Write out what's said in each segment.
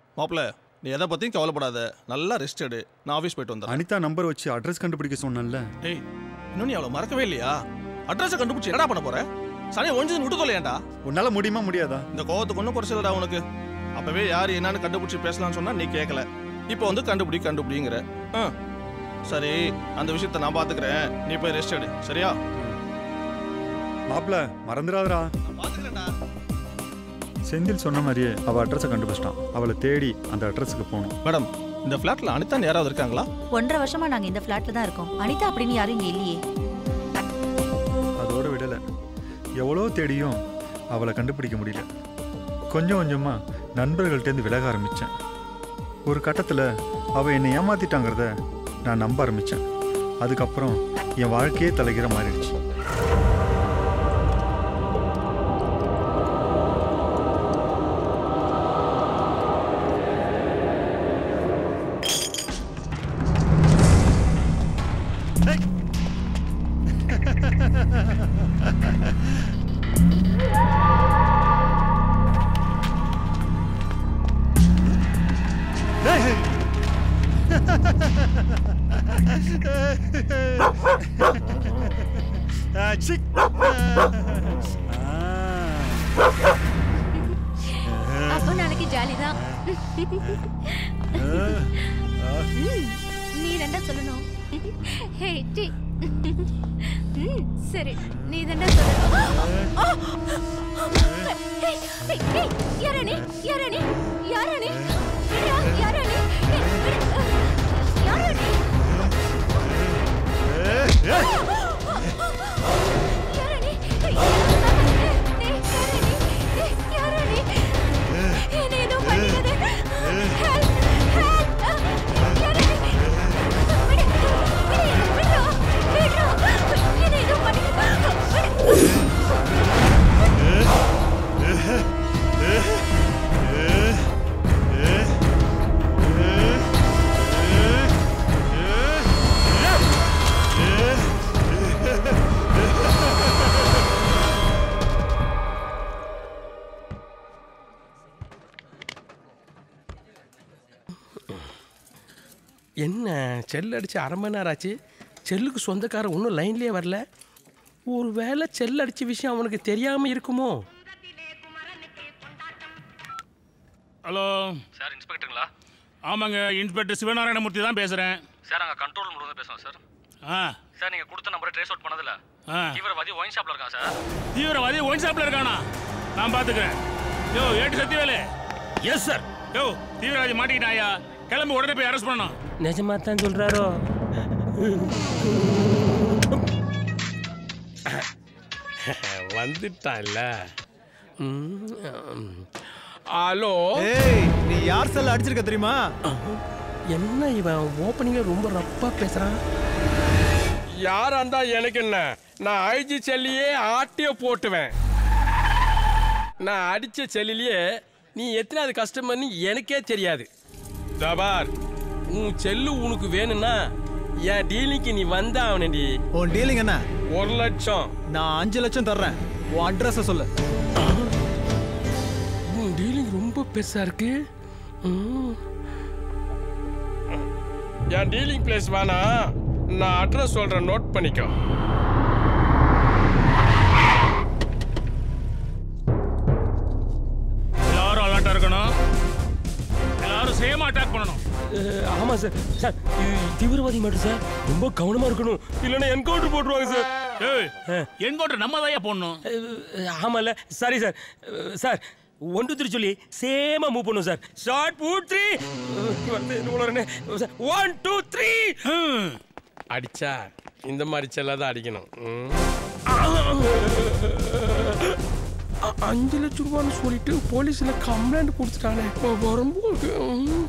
மாப்பிள்ள நீ எதை பற்றியும் கவலைப்படாத நல்லா ரெஸ்ட் எடு நான் ஆஃபீஸ் போயிட்டு வந்தேன் அனிதா நம்பர் வச்சு அட்ரஸ் கண்டுபிடிக்க சொன்னேன்ல டேய் இன்னும் நீ அவளை மறக்கவே இல்லையா அட்ரஸை கண்டுபிடிச்சி என்னடா பண்ண போற சனியை ஒழிஞ்சது விட்டு தொலையாண்டா உன்னால முடியுமா முடியாதா இந்த கோவத்துக்கு ஒன்றும் குறைச்சலடா உனக்கு அப்பவே யார் என்னன்னு கண்டுபிடிச்சி பேசலாம்னு சொன்னா நீ கேட்கல இப்போ வந்து கண்டுபிடி கண்டுபிடிங்கிற ஆ சரி அந்த விஷயத்த நான் பாத்துக்கிறேன் நீ போய் ரெஸ்ட் எடு சரியா மாப்பிள மறந்துடாதடா நான் பாத்துக்கிறேன்டா செந்தில் சொன்ன மாதிரியே அவ அட்ரஸை கண்டுபிடிச்சிட்டான் அவளை தேடி அந்த அட்ரஸுக்கு போகணும் மேடம் இந்த ஃப்ளாட்ல அனிதா யாராவது இருக்காங்களா ஒன்றரை வருஷமா நாங்க இந்த ஃபிளாட்ல தான் இருக்கோம் அனிதா அப்படின்னு யாரும் இங்க இல்லையே அதோட விடலை எவ்வளோ தேடியும் அவளை கண்டுபிடிக்க முடியல கொஞ்சம் கொஞ்சமா நண்பர்கள்ட்டேருந்து விலக ஆரம்பித்தேன் ஒரு கட்டத்தில் அவள் என்னை ஏமாத்திட்டாங்கிறத நான் நம்ப ஆரம்பித்தேன் அதுக்கப்புறம் என் வாழ்க்கையே தலைகிற மாறிடுச்சு அப்போ நாளைக்கு ஜாலி தான் நீ ரெண்டா சொல்லணும் ஹே டி ம், சரி நீ ரெண்டா சொல்லணும் ஹேய், ஹேய், ஹேய், யாரா நீ யாரா நீ யாரா நீ விடுடா, யாரா நீ ஹேய், விடு. யாரா நீ யாரா நீ ஹேய், டேய், யாரா நீ டேய், யாரா நீ என்னை எதுவும் பண்ணிடாத. Help, help. யாரா நீ? விடு, விடு, விடுடா, விடுடா. என்னை எதுவும் பண்ணிடாத. விடு. என்ன செல் அடிச்சு அரை மணி நேரம் ஆச்சு செல்லுக்கு சொந்தக்காரன் இன்னும் லைன்லயே வரல ஒரு வேளை செல் அடிச்ச விஷயம் அவனுக்கு தெரியாம இருக்குமோ ஹலோ சார் இன்ஸ்பெக்டருங்களா ஆமாங்க இன்ஸ்பெக்டர் சிவநாராயணமூர்த்தி தான் பேசுகிறேன் சார் அங்கே கண்ட்ரோல் ரூம் தான் பேசுகிறோம் சார் ஆ சார் நீங்கள் கொடுத்த நம்பரை ட்ரேஸ் அவுட் பண்ணதில்ல ஆ தீவிரவாதி ஒயின் ஷாப்பில் இருக்கான் சார் தீவிரவாதி ஒயின் ஷாப்பில் இருக்கானா நான் பார்த்துக்கிறேன் யோ ஏட்டு சத்தியவேலு எஸ் சார் யோ தீவிரவாதி மாட்டிக்கிட்டாயா கிளம்பி உடனே போய் அரெஸ்ட் பண்ணணும் நிஜமா தான் சொல்றாரோ வந்துட்டான்ல ஹலோ ஏய் நீ யார் செல்ல அடிச்சிருக்க தெரியுமா என்ன இவன் ஓப்பனிங்ல ரொம்ப ரப்பா பேசுறான் யாரா இருந்தா எனக்கு என்ன நான் ஐஜி செல்லியே ஆட்டிய போட்டுவேன் நான் அடிச்ச செல்லிலேயே நீ எத்தனாவது கஸ்டமர்னு எனக்கே தெரியாது தபார் உன் செல்லு உனக்கு வேணும்னா என் டீலிங்க்கு நீ வந்தா அவனடி உன் டீலிங் என்ன ஒரு லட்சம் நான் அஞ்சு லட்சம் தர்றேன் உன் அட்ரஸ சொல்லு உன் டீலிங் ரொம்ப பெருசா இருக்கு ம். என் டீலிங் பிளேஸ் வேணா நான் அட்ரஸ் சொல்றேன் நோட் பண்ணிக்கோ எல்லாரும் அலர்ட்டாக இருக்கணும் எல்லாரும் சேமா அட்டாக் பண்ணணும் ஆமா சார் சார் இது தீவிரவாதி மட்டும் சார் ரொம்ப கவனமா இருக்கணும் இல்லைன்னா என்கவுண்டர் போட்டுருவாங்க சார் ஏய் என்கவுண்டர் நம்ம தான் போடணும் ஆமால sorry sir sir one two three சொல்லி சேமா மூவ் பண்ணும் sir short move three one two three அடிச்சா இந்த மாதிரி செல்லாதான் அடிக்கணும் ம். அ- அஞ்சு லட்சம் ரூபான்னு சொல்லிட்டு போலீஸ்ல கம்ப்ளைண்ட் கொடுத்துட்டானே வரும்போது ம்.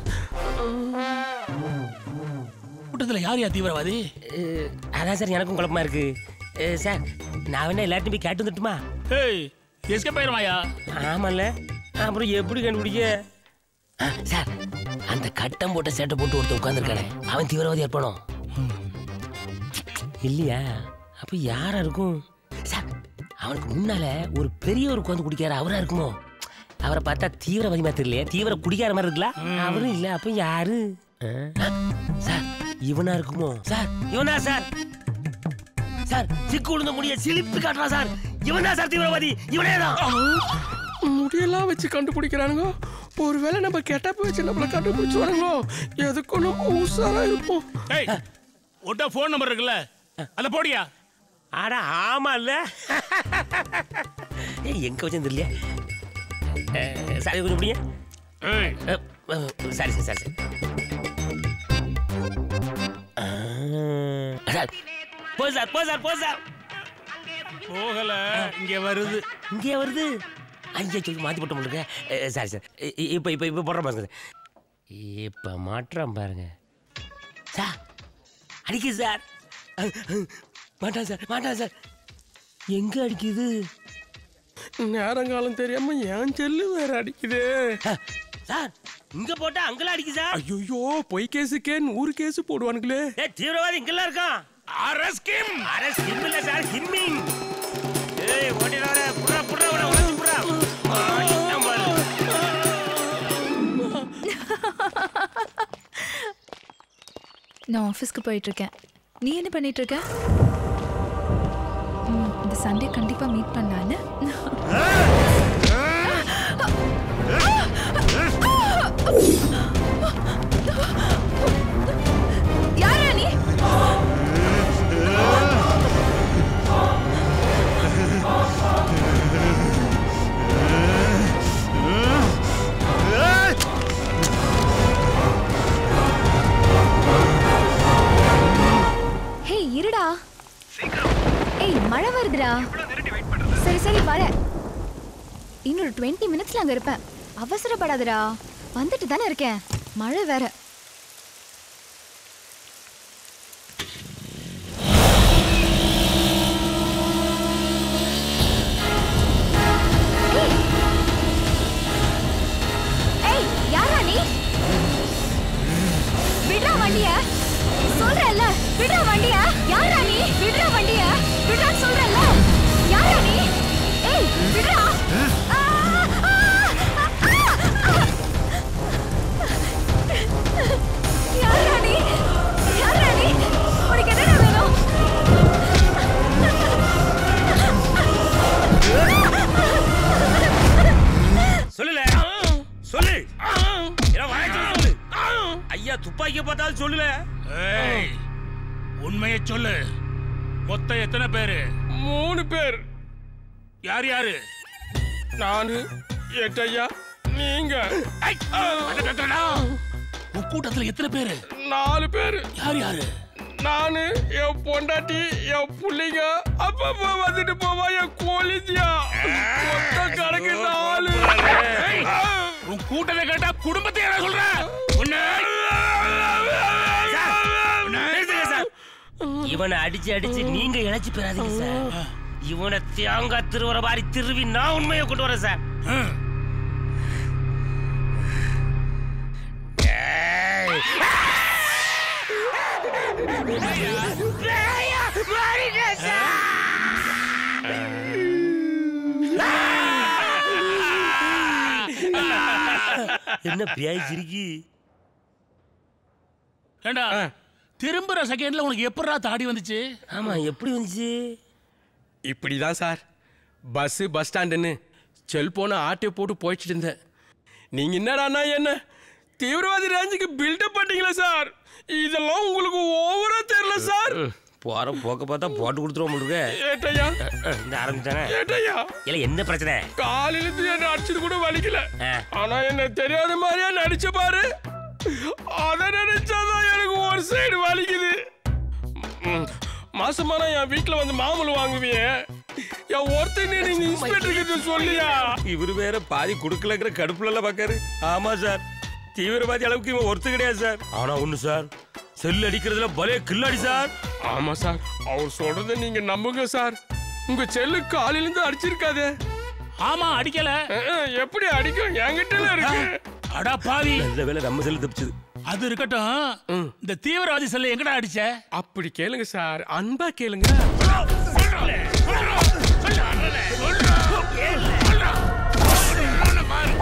கூட்டத்தில் யார் யார் தீவிரவாதி அஹ், அதான் சார் எனக்கும் குழப்பமா இருக்கு அஹ், சார் நான் வேணா எல்லார்ட்டும் போய் கேட்டு வந்துட்டுமா ஏய் எஸ்கேப் ஆயிருமாயா ஆமால்ல அப்புறம் எப்படி கண்டுபிடிக்க அஹ், சார் அந்த கட்டம் போட்ட சேட்டை போட்டு ஒருத்தன் உட்காந்துருக்கானே அவன் தீவிரவாதி இருப்பானோ இல்லையா அப்ப யாரா இருக்கும் சார் அவனுக்கு முன்னால ஒரு பெரியவர் உட்காந்து குடிக்காரு அவரா இருக்குமோ அவரை பார்த்தா தீவிரவாதி மாதிரி தெரியலையே தீவிர குடிக்கார மாதிரி இருக்குல்ல அவரும் இல்ல அப்ப யாரு ஆ? சார் இவனா இருக்குமோ சார் இவனா சார் சார் சிக்கு விழுந்த முடிய சிலிப்பு காட்டுறான் சார் இவன் சார் தீவிரவாதி இவனே தான் முடியெல்லாம் வச்சு கண்டுபிடிக்கிறானுங்க ஒருவேளை நம்ம கெட்டப்ப வச்சு நம்மள கண்டுபிடிச்சுவானுங்களோ எதுக்கும் நம்ம உஷாரா இருப்போம் ஏய் உன்கிட்ட ஃபோன் நம்பர் இருக்குல்ல அத போடியா ஆடா ஆமா இல்ல ஏய், எங்க வச்சு தெரியல சாரி கொஞ்சம் முடிய ஏய் சாரி சார் சாரி சார் ஆ, சார் போ சார் போ சார் போ சார் போகல இங்க வருது இங்கே வருது ஐயா சொல்லி மாற்றி போட்ட முடியுங்க சாரி சார் இப்போ இப்போ இப்போ போடுற பாருங்க சார் இப்போ மாற்றம் பாருங்க சார் அடிக்குது சார் மாட்டான் சார் மாட்டான் சார் எங்கே அடிக்குது நேரங்காலம் தெரியாம என் செல்லு வேற அடிக்குதே ஆ, சார் இங்கே போட்டால் அங்கெல்லாம் அடிக்குது சார் ஐயோ பொய் கேஸுக்கே நூறு கேஸ் போடுவானுங்களே ஏ தீவிரவாதி இங்கெல்லாம் இருக்கான் அரஸ் கிம் அரே ஸ்கிம் இல்லை சார் ஹிம்மிங் ஏய் ஓட்டிடாத புறா புறா விட உடச்சு புறா ஆட்டம் பாரு. நான் ஆஃபீஸ்க்கு போயிட்டு இருக்கேன் நீ என்ன பண்ணிட்டு இருக்க ம், இந்த சண்டே கண்டிப்பா மீட் பண்ணலான்னு யாரா நீ ஹே இருடா ஏய் மழை வருதுடா சரி சரி வர இன்னொரு டுவெண்ட்டி மினிட்ஸ்ல அங்க இருப்பேன் அவசரப்படாதடா வந்துட்டு தானே இருக்கேன் மழை வேற ஏய். ஏய் யாரா நீ விடுறா வண்டிய சொல்றேன்ல விடுறா வண்டிய யாரா நீ விடுறா வண்டிய விடுறான்னு சொல்றேன்ல யாரா நீ ஏய் விடுறா ஆ, ஆ, ஆ, ஆ. யாரா நீ யாரா நீ உனக்கு என்னடா வேணும் சொல்லுல சொல்லு ஏன்னா வாயை திறந்து சொல்லு ஐயா துப்பாக்கியை பார்த்தாலும் சொல்லுல ஏய் உண்மையை சொல்லு மொத்தம் எத்தனை பேரு மூணு பேர் யார் யாரு நானு எட்டையா நீங்க ஐ! அடடடடா! உன் கூட்டத்துல எத்தனை பேரு நாலு பேர் யார் யாரு நானு என் பொண்டாட்டி என் புள்ளைங்க அப்பப்ப வந்துட்டு போவா என் கோழிச்சியா மொத்த கணக்கு நாலு ஏய்! உன் கூட்டத்தை கேட்டா குடும்பத்தை யாரா சொல்ற உன்னை நிறுத்துங்க சார். இவனை அடிச்சு அடிச்சு நீங்க இழைச்சி பெறாதீங்க சார் இவனை தேங்காய் திருவர மாதிரி திருவி நான் உண்மையை கொண்டு வரேன் சார் ம். ஏய். பேயா, மாறிட்டேன் சார். என்ன பேய் சிரிக்கி ஏண்டா திரும்புற செகண்ட்ல உனக்கு எப்படா தாடி வந்துச்சு ஆமா எப்படி வந்துச்சு இப்படிதான் சார் பஸ் பஸ் ஸ்டாண்டுன்னு செல்போனை ஆட்டை போட்டு போயிட்டு இருந்தேன் நீங்க என்னடாண்ணா என்ன தீவிரவாதி ரேஞ்சுக்கு பில்டப் பண்ணீங்களா சார் இதெல்லாம் உங்களுக்கு ஓவரா தெரியல சார் போற போக்க பார்த்தா போட்டு கொடுத்துருவோம் முழுக்க ஏட்டையா இந்த ஆரம்பிச்சானே ஏட்டையா இல்ல என்ன பிரச்சனை காலையில இருந்து என்ன அடிச்சது கூட வலிக்கல ஆ. ஆனா என்ன தெரியாத மாதிரியா நடிச்ச பாரு அத நினைச்சாதான் எனக்கு ஒரு சைடு வலிக்குது ம், மாசமானா என் வீட்டுல வந்து மாமூல் வாங்குவியே என் ஒருத்தன் நீங்க இன்ஸ்பெக்டருக்கு சொல்லியா இவரு வேற பாதி கொடுக்கலங்கிற கடுப்புல எல்லாம் பாக்காரு ஆமா சார் தீவிரவாதி அளவுக்கு இவன் ஒருத்து கிடையாது சார் ஆனா ஒண்ணு சார் செல் அடிக்கிறதுல பலே கில்லாடி சார் ஆமா சார் அவர் சொல்றதை நீங்க நம்புங்க சார் உங்க செல்லு காலையில இருந்து அடிச்சிருக்காதே ஆமா அடிக்கல அஹ், அஹ், எப்படி அடிக்கும் என்கிட்ட இருக்கு அடா பாவி நல்ல வேலை நம்ம செல்லு தப்பிச்சது அது இருக்கட்டும் இந்த தீவிரவாதி செல்ல எங்கடா அடிச்ச அப்படி கேளுங்க சார் அன்பா கேளுங்க சொல்றா, சொல்றா, சொல்றா, சொல்றா, சொல்றா.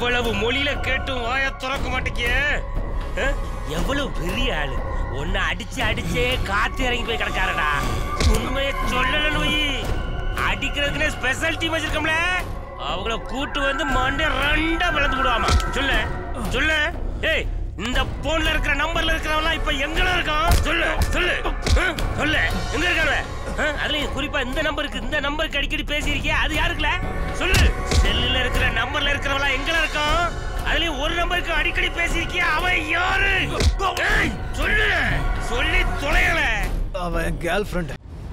இவ்வளவு மொழியில கேட்டும் வாய திறக்க மாட்டேங்க எவ்வளவு பெரிய ஆளு உன்னை அடிச்சு அடிச்சே காத்து இறங்கி போய் கிடக்காரடா உண்மையை சொல்லலன்னு வை அடிக்கிறதுக்குன்னே ஸ்பெஷல் டீம் வச்சிருக்கோம்ல அவங்கள கூட்டு வந்து மண்டே ரெண்டா விளந்து விடுவாமா சொல்லு சொல்லு ஏய் இந்த போன்ல இருக்கிற நம்பர்ல இருக்கிறவன்லாம் இப்ப எங்கல இருக்கான் சொல்லு சொல்லு ஆ, சொல்லு எங்க இருக்காங்க ஆ, அதுலயும் குறிப்பா இந்த நம்பருக்கு இந்த நம்பருக்கு அடிக்கடி பேசியிருக்கியா அது யாருக்குல சொல்லு செல்லுல இருக்கிற நம்பர்ல இருக்கிறவன்லாம் எங்கல இருக்கான் அதுலயும் ஒரு நம்பருக்கு அடிக்கடி பேசியிருக்கியா அவன் யாரு ஏய், சொல்லு சொல்லி தொலையல அவன் கேர்ள் ஃப்ரெண்ட்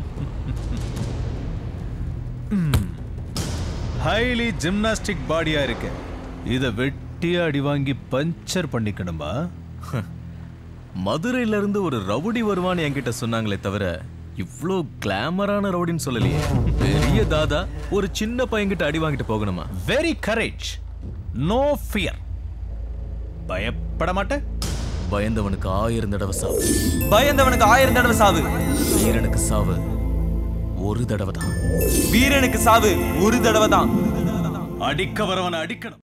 ஹைலி ஜிம்னாஸ்டிக் பாடியா இருக்கு இத வெட்டியா அடி வாங்கி பஞ்சர் பண்ணிக்கணுமா மதுரையில இருந்து ஒரு ரவுடி வருவான்னு என்கிட்ட சொன்னாங்களே தவிர இவ்ளோ கிளாமரான ரவுடின்னு சொல்லலையே பெரிய தாதா ஒரு சின்ன பையன்கிட்ட அடி வாங்கிட்டு போகணுமா வெரி கரேஜ் நோ ஃபியர் பயப்பட மாட்டேன் பயந்தவனுக்கு ஆயிரம் தடவை சாவு பயந்தவனுக்கு ஆயிரம் தடவை சாவு வீரனுக்கு சாவு ஒரு தடவை தான் வீரனுக்கு சாவு ஒரு தடவை தான் அடிக்க வரவனை அடிக்கணும்